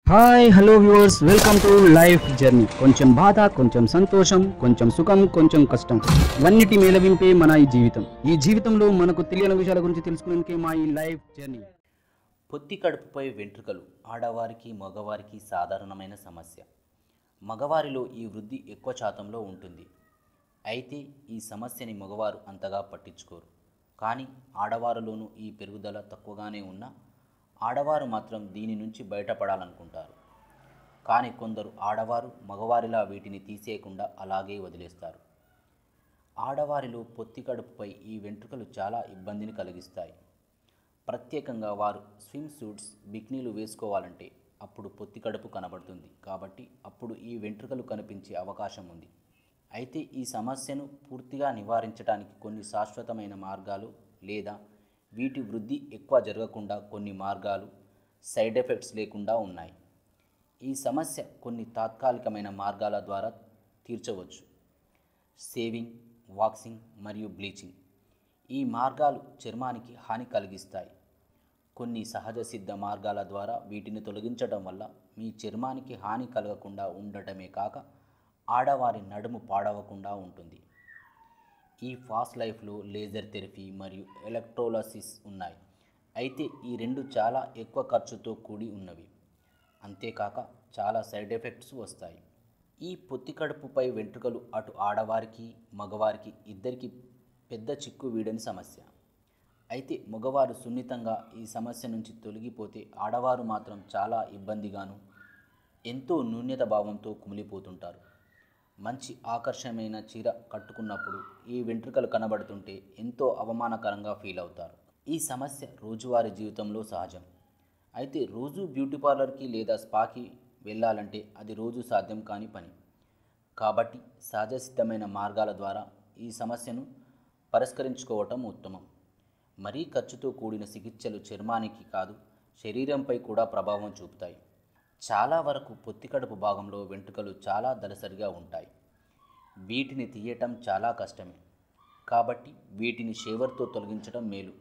hi hello viewers welcome to life journey కొంచెం బాధ కొంచెం సంతోషం కొంచెం సుఖం కొంచెం కష్టం ఇవన్నిటి మేలవింపే మన ఈ జీవితం ఈ జీవితంలో మనకు తెలియని విషయాల గురించి తెలుసుకునేందుకే మా ఈ లైఫ్ జర్నీ పొత్తి కడుపుపై వెంట్రుకలు ఆడవారికి మగవారికి సాధారణమైన సమస్య మగవారిలో ఈ వృద్ధి ఎక్కువ శాతంలో ఉంటుంది అయితే ఈ సమస్యని మగవారు అంతగా పట్టించుకోరు కానీ ఆడవారిలోనూ ఈ పెరుగుదల తక్కువగానే ఉన్నా ఆడవారు మాత్రం దీని నుంచి బయటపడాలనుకుంటారు కానీ కొందరు ఆడవారు మగవారిలా వీటిని తీసేయకుండా అలాగే వదిలేస్తారు ఆడవారిలో పొత్తి కడుపుపై ఈ వెంట్రుకలు చాలా ఇబ్బందిని కలిగిస్తాయి ప్రత్యేకంగా వారు స్విమ్ సూట్స్ బిక్నీలు వేసుకోవాలంటే అప్పుడు పొత్తి కడుపు కనబడుతుంది కాబట్టి అప్పుడు ఈ వెంట్రుకలు కనిపించే అవకాశం ఉంది అయితే ఈ సమస్యను పూర్తిగా నివారించడానికి కొన్ని శాశ్వతమైన మార్గాలు లేదా వీటి వృద్ధి ఎక్కువ జరగకుండా కొన్ని మార్గాలు సైడ్ ఎఫెక్ట్స్ లేకుండా ఉన్నాయి ఈ సమస్య కొన్ని తాత్కాలికమైన మార్గాల ద్వారా తీర్చవచ్చు సేవింగ్ వాక్సింగ్ మరియు బ్లీచింగ్ ఈ మార్గాలు చర్మానికి హాని కలిగిస్తాయి కొన్ని సహజ సిద్ధ మార్గాల ద్వారా వీటిని తొలగించడం వల్ల మీ చర్మానికి హాని కలగకుండా ఉండటమే కాక ఆడవారి నడుము పాడవకుండా ఉంటుంది ఈ ఫాస్ట్ లైఫ్లో లేజర్ థెరపీ మరియు ఎలక్ట్రోలసిస్ ఉన్నాయి అయితే ఈ రెండు చాలా ఎక్కువ ఖర్చుతో కూడి ఉన్నవి అంతేకాక చాలా సైడ్ ఎఫెక్ట్స్ వస్తాయి ఈ పొత్తి కడుపుపై వెంట్రుకలు అటు ఆడవారికి మగవారికి ఇద్దరికి పెద్ద చిక్కు వీడని సమస్య అయితే మగవారు సున్నితంగా ఈ సమస్య నుంచి తొలగిపోతే ఆడవారు మాత్రం చాలా ఇబ్బందిగాను ఎంతో న్యూన్యత భావంతో కుమిలిపోతుంటారు మంచి ఆకర్షణమైన చీర కట్టుకున్నప్పుడు ఈ వెంట్రుకలు కనబడుతుంటే ఎంతో అవమానకరంగా ఫీల్ అవుతారు ఈ సమస్య రోజువారీ జీవితంలో సహజం అయితే రోజు బ్యూటీ పార్లర్కి లేదా స్పాకి వెళ్ళాలంటే అది రోజు సాధ్యం కాని పని కాబట్టి సహజ సిద్ధమైన మార్గాల ద్వారా ఈ సమస్యను పరిష్కరించుకోవటం ఉత్తమం మరీ ఖర్చుతో కూడిన చికిత్సలు చర్మానికి కాదు శరీరంపై కూడా ప్రభావం చూపుతాయి చాలా వరకు పొత్తికడుపు భాగంలో వెంట్రుకలు చాలా దలసరిగా ఉంటాయి వీటిని తీయటం చాలా కష్టమే కాబట్టి వీటిని షేవర్తో తొలగించడం మేలు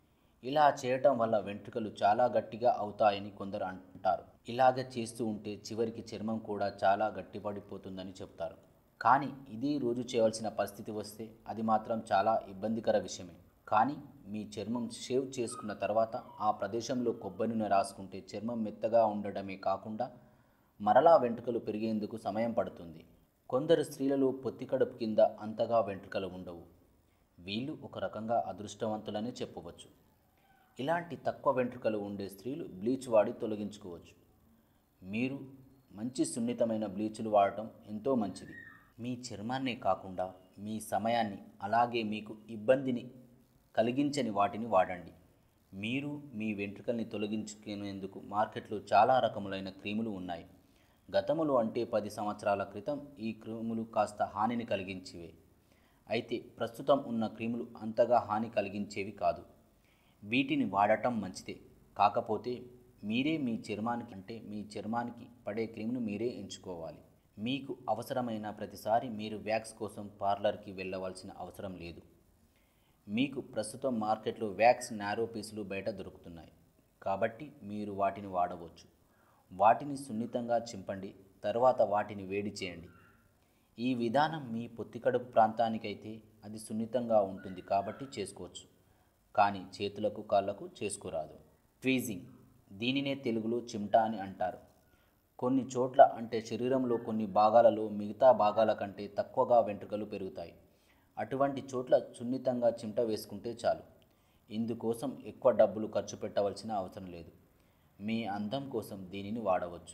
ఇలా చేయటం వల్ల వెంట్రుకలు చాలా గట్టిగా అవుతాయని కొందరు అంటారు ఇలాగ చేస్తూ ఉంటే చివరికి చర్మం కూడా చాలా గట్టిపడిపోతుందని చెప్తారు కానీ ఇది రోజు చేయవలసిన పరిస్థితి వస్తే అది మాత్రం చాలా ఇబ్బందికర విషయమే కానీ మీ చర్మం షేవ్ చేసుకున్న తర్వాత ఆ ప్రదేశంలో కొబ్బరి నూనె రాసుకుంటే చర్మం మెత్తగా ఉండడమే కాకుండా మరలా వెంట్రుకలు పెరిగేందుకు సమయం పడుతుంది కొందరు స్త్రీలలో పొత్తి కడుపు కింద అంతగా వెంట్రుకలు ఉండవు వీళ్ళు ఒక రకంగా అదృష్టవంతులనే చెప్పవచ్చు ఇలాంటి తక్కువ వెంట్రుకలు ఉండే స్త్రీలు బ్లీచ్ వాడి తొలగించుకోవచ్చు మీరు మంచి సున్నితమైన బ్లీచులు వాడటం ఎంతో మంచిది మీ చర్మాన్నే కాకుండా మీ సమయాన్ని అలాగే మీకు ఇబ్బందిని కలిగించని వాటిని వాడండి మీరు మీ వెంట్రుకల్ని తొలగించుకునేందుకు మార్కెట్లో చాలా రకములైన క్రీములు ఉన్నాయి గతములు అంటే పది సంవత్సరాల క్రితం ఈ క్రీములు కాస్త హానిని కలిగించేవే అయితే ప్రస్తుతం ఉన్న క్రీములు అంతగా హాని కలిగించేవి కాదు వీటిని వాడటం మంచిదే కాకపోతే మీరే మీ చర్మానికి అంటే మీ చర్మానికి పడే క్రీమ్ను మీరే ఎంచుకోవాలి మీకు అవసరమైన ప్రతిసారి మీరు వ్యాక్స్ కోసం పార్లర్కి వెళ్ళవలసిన అవసరం లేదు మీకు ప్రస్తుతం మార్కెట్లో వ్యాక్స్ నారో పీసులు బయట దొరుకుతున్నాయి కాబట్టి మీరు వాటిని వాడవచ్చు వాటిని సున్నితంగా చింపండి తర్వాత వాటిని వేడి చేయండి ఈ విధానం మీ పొత్తికడుపు ప్రాంతానికైతే అది సున్నితంగా ఉంటుంది కాబట్టి చేసుకోవచ్చు కానీ చేతులకు కాళ్ళకు చేసుకోరాదు ట్వీజింగ్ దీనినే తెలుగులో చిమ్టా అని అంటారు కొన్ని చోట్ల అంటే శరీరంలో కొన్ని భాగాలలో మిగతా భాగాల కంటే తక్కువగా వెంట్రుకలు పెరుగుతాయి అటువంటి చోట్ల సున్నితంగా చిమ్ట వేసుకుంటే చాలు ఇందుకోసం ఎక్కువ డబ్బులు ఖర్చు పెట్టవలసిన అవసరం లేదు మీ అందం కోసం దీనిని వాడవచ్చు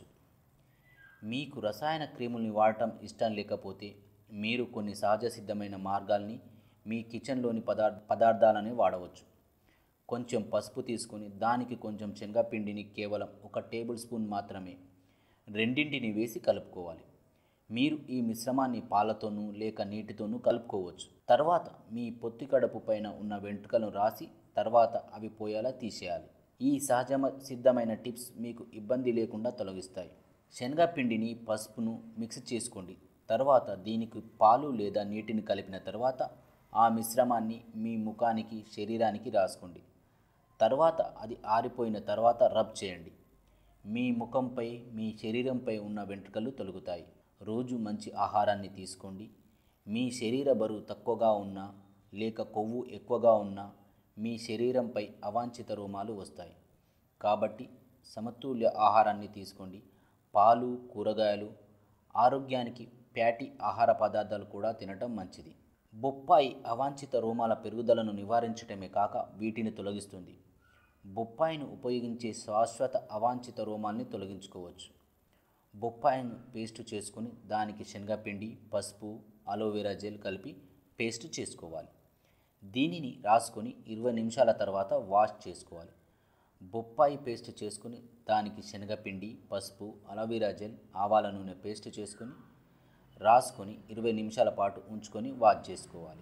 మీకు రసాయన క్రీముల్ని వాడటం ఇష్టం లేకపోతే మీరు కొన్ని సహజ సిద్ధమైన మార్గాల్ని మీ కిచెన్లోని పదార్ పదార్థాలని వాడవచ్చు కొంచెం పసుపు తీసుకొని దానికి కొంచెం శనగపిండిని కేవలం ఒక టేబుల్ స్పూన్ మాత్రమే రెండింటిని వేసి కలుపుకోవాలి మీరు ఈ మిశ్రమాన్ని పాలతోనూ లేక నీటితోనూ కలుపుకోవచ్చు తర్వాత మీ పొత్తి కడుపు పైన ఉన్న వెంట్రుకలను రాసి తర్వాత అవి పోయేలా తీసేయాలి ఈ సహజ సిద్ధమైన టిప్స్ మీకు ఇబ్బంది లేకుండా తొలగిస్తాయి శనగపిండిని పసుపును మిక్స్ చేసుకోండి తర్వాత దీనికి పాలు లేదా నీటిని కలిపిన తర్వాత ఆ మిశ్రమాన్ని మీ ముఖానికి శరీరానికి రాసుకోండి తర్వాత అది ఆరిపోయిన తర్వాత రబ్ చేయండి మీ ముఖంపై మీ శరీరంపై ఉన్న వెంట్రుకలు తొలగుతాయి రోజు మంచి ఆహారాన్ని తీసుకోండి మీ శరీర బరువు తక్కువగా ఉన్నా లేక కొవ్వు ఎక్కువగా ఉన్నా మీ శరీరంపై అవాంఛిత రోమాలు వస్తాయి కాబట్టి సమతుల్య ఆహారాన్ని తీసుకోండి పాలు కూరగాయలు ఆరోగ్యానికి ఫ్యాటీ ఆహార పదార్థాలు కూడా తినటం మంచిది బొప్పాయి అవాంఛిత రోమాల పెరుగుదలను నివారించటమే కాక వీటిని తొలగిస్తుంది బొప్పాయిని ఉపయోగించే శాశ్వత అవాంఛిత రోమాల్ని తొలగించుకోవచ్చు బొప్పాయిను పేస్ట్ చేసుకుని దానికి శనగపిండి పసుపు అలోవెరా జెల్ కలిపి పేస్ట్ చేసుకోవాలి దీనిని రాసుకొని ఇరవై నిమిషాల తర్వాత వాష్ చేసుకోవాలి బొప్పాయి పేస్ట్ చేసుకుని దానికి శనగపిండి పసుపు అలోవెరా జెల్ ఆవాల నూనె పేస్ట్ చేసుకొని రాసుకొని ఇరవై నిమిషాల పాటు ఉంచుకొని వాష్ చేసుకోవాలి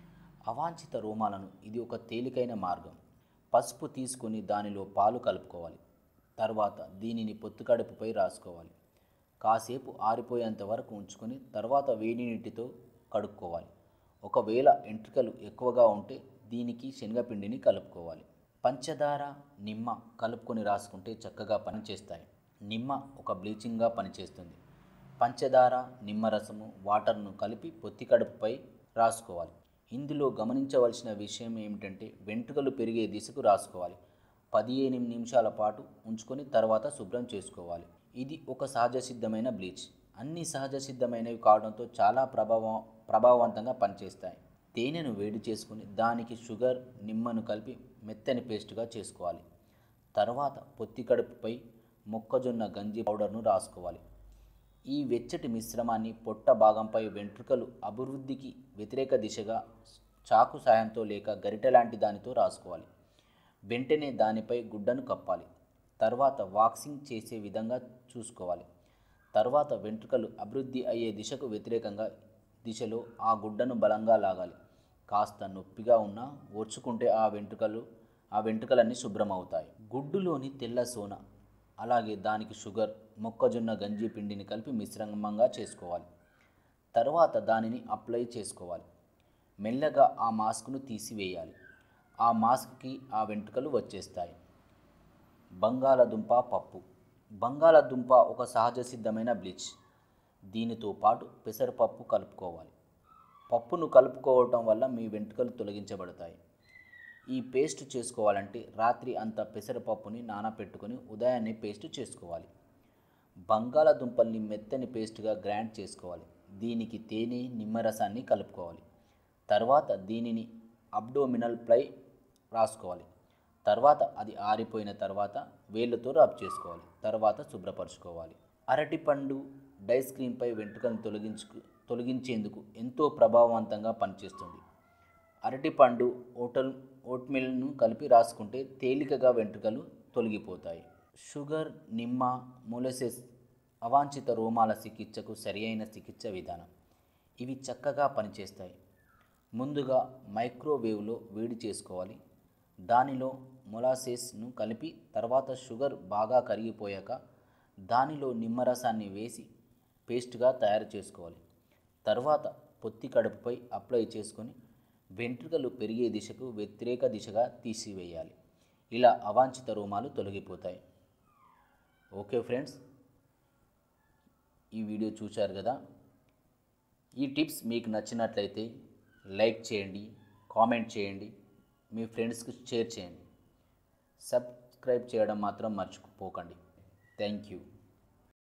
అవాంఛిత రోమాలను ఇది ఒక తేలికైన మార్గం పసుపు తీసుకొని దానిలో పాలు కలుపుకోవాలి తర్వాత దీనిని పొత్తుకడుపుపై రాసుకోవాలి కాసేపు ఆరిపోయేంత వరకు ఉంచుకొని తర్వాత వేడి నీటితో కడుక్కోవాలి ఒకవేళ ఎంట్రుకలు ఎక్కువగా ఉంటే దీనికి శనగపిండిని కలుపుకోవాలి పంచదార నిమ్మ కలుపుకొని రాసుకుంటే చక్కగా పనిచేస్తాయి నిమ్మ ఒక బ్లీచింగ్గా పనిచేస్తుంది పంచదార నిమ్మరసము వాటర్ను కలిపి పొత్తి కడుపుపై రాసుకోవాలి ఇందులో గమనించవలసిన విషయం ఏమిటంటే వెంట్రుకలు పెరిగే దిశకు రాసుకోవాలి పదిహేను నిమిషాల పాటు ఉంచుకొని తర్వాత శుభ్రం చేసుకోవాలి ఇది ఒక సహజ సిద్ధమైన బ్లీచ్ అన్ని సహజ సిద్ధమైనవి కావడంతో చాలా ప్రభావం ప్రభావవంతంగా పనిచేస్తాయి తేనెను వేడి చేసుకుని దానికి షుగర్ నిమ్మను కలిపి మెత్తని పేస్ట్గా చేసుకోవాలి తర్వాత పొత్తి కడుపుపై మొక్కజొన్న గంజి పౌడర్ను రాసుకోవాలి ఈ వెచ్చటి మిశ్రమాన్ని పొట్ట భాగంపై వెంట్రుకలు అభివృద్ధికి వ్యతిరేక దిశగా చాకు సాయంతో లేక గరిటె లాంటి దానితో రాసుకోవాలి వెంటనే దానిపై గుడ్డను కప్పాలి తర్వాత వాక్సింగ్ చేసే విధంగా చూసుకోవాలి తర్వాత వెంట్రుకలు అభివృద్ధి అయ్యే దిశకు వ్యతిరేకంగా దిశలో ఆ గుడ్డను బలంగా లాగాలి కాస్త నొప్పిగా ఉన్నా ఓర్చుకుంటే ఆ వెంట్రుకలు ఆ వెంట్రుకలన్నీ శుభ్రమవుతాయి గుడ్డులోని తెల్ల సోన అలాగే దానికి షుగర్ మొక్కజొన్న గంజి పిండిని కలిపి మిశ్రమంగా చేసుకోవాలి తర్వాత దానిని అప్లై చేసుకోవాలి మెల్లగా ఆ మాస్క్ను తీసివేయాలి ఆ మాస్క్కి ఆ వెంట్రుకలు వచ్చేస్తాయి బంగాళదుంప పప్పు బంగాళదుంప ఒక సహజ సిద్ధమైన బ్లీచ్ దీనితో పాటు పెసరపప్పు కలుపుకోవాలి పప్పును కలుపుకోవటం వల్ల మీ వెంట్రుకలు తొలగించబడతాయి ఈ పేస్ట్ చేసుకోవాలంటే రాత్రి అంతా పెసరపప్పుని నానపెట్టుకొని ఉదయాన్నే పేస్ట్ చేసుకోవాలి బంగాళదుంపల్ని మెత్తని పేస్ట్గా గ్రైండ్ చేసుకోవాలి దీనికి తేనె నిమ్మరసాన్ని కలుపుకోవాలి తర్వాత దీనిని అబ్డోమినల్ ప్లై రాసుకోవాలి తర్వాత అది ఆరిపోయిన తర్వాత వేళ్ళతో రబ్ చేసుకోవాలి తర్వాత శుభ్రపరచుకోవాలి అరటిపండు డైస్ క్రీమ్పై వెంట్రుకలను తొలగించు తొలగించేందుకు ఎంతో ప్రభావవంతంగా పనిచేస్తుంది అరటిపండు ఓటల్ ఓట్మిల్ను కలిపి రాసుకుంటే తేలికగా వెంట్రుకలు తొలగిపోతాయి షుగర్ నిమ్మ మొలసెస్ అవాంఛిత రోమాల చికిత్సకు సరియైన చికిత్స విధానం ఇవి చక్కగా పనిచేస్తాయి ముందుగా మైక్రోవేవ్లో వేడి చేసుకోవాలి దానిలో మొలాసెస్ను కలిపి తర్వాత షుగర్ బాగా కరిగిపోయాక దానిలో నిమ్మరసాన్ని వేసి పేస్ట్గా తయారు చేసుకోవాలి తర్వాత పొత్తి కడుపుపై అప్లై చేసుకొని వెంట్రుకలు పెరిగే దిశకు వ్యతిరేక దిశగా తీసివేయాలి ఇలా అవాంఛిత రోమాలు తొలగిపోతాయి ఓకే ఫ్రెండ్స్ ఈ వీడియో చూశారు కదా ఈ టిప్స్ మీకు నచ్చినట్లయితే లైక్ చేయండి కామెంట్ చేయండి మీ ఫ్రెండ్స్కి షేర్ చేయండి సబ్స్క్రైబ్ చేయడం మాత్రం మర్చిపోకండి థ్యాంక్ యూ